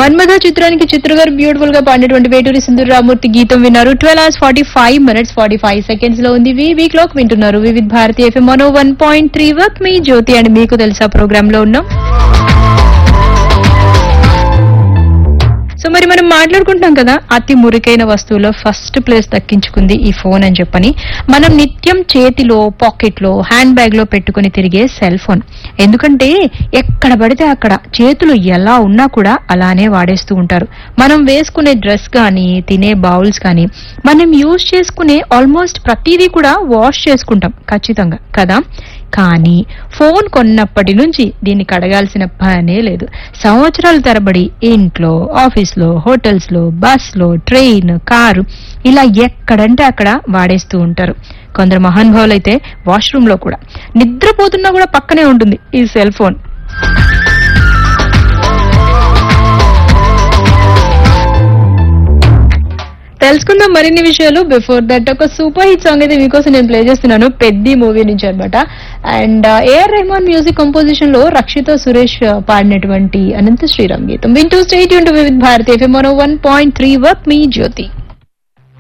మన్మథ చిత్రానికి చిత్ర గారు బ్యూటిఫుల్ గా పాడినటువంటి వేటూరి సింధూర్ రామూర్తి గీతం విన్నారు twelve hours forty five minutes forty five seconds లో ఉంది వి వీక్ లోకి వింటున్నారు వివిధ్ భారతి ఎఫ్ఎం మనో one point three work me Jyoti అని మీకు తెలుసా ప్రోగ్రామ్ లో ఉన్నాం సో మరి మనం మాట్లాడుకుంటాం కదా అతి మురికైన వస్తువులో ఫస్ట్ ప్లేస్ దక్కించుకుంది ఈ ఫోన్ అని చెప్పని మనం నిత్యం చేతిలో పాకెట్ లో హ్యాండ్ బ్యాగ్ లో పెట్టుకుని తిరిగే సెల్ ఫోన్ ఎందుకంటే ఎక్కడ పడితే అక్కడ చేతులు ఎలా ఉన్నా కూడా అలానే వాడేస్తూ ఉంటారు మనం వేసుకునే డ్రెస్ కానీ తినే బౌల్స్ కానీ మనం యూజ్ చేసుకునే ఆల్మోస్ట్ ప్రతిదీ కూడా వాష్ చేసుకుంటాం ఖచ్చితంగా కదా కానీ ఫోన్ కొన్నప్పటి నుంచి దీన్ని కడగాల్సిన పనే లేదు సంవత్సరాల తరబడి ఇంట్లో ఆఫీస్లో హోటల్స్ లో బస్ లో ట్రైన్ కారు ఇలా ఎక్కడంటే అక్కడ వాడేస్తూ ఉంటారు కొందరు మహానుభావులు అయితే వాష్రూమ్ లో కూడా నిద్రపోతున్నా కూడా పక్కనే ఉంటుంది ఈ సెల్ ఫోన్ తెలుసుకుందాం మరిన్ని విషయాలు బిఫోర్ దట్ ఒక సూపర్ హిట్ సాంగ్ అయితే మీకోసం నేను ప్లే చేస్తున్నాను పెద్ది మూవీ నుంచి అనమాట and A R Rahman music composition లో రక్షిత సురేష్ uh, పాడినటువంటి అనంత శ్రీరామ్ గీతం వింటూ స్టేట్ యూన్ to with Bharati FM one point three work me Jyothi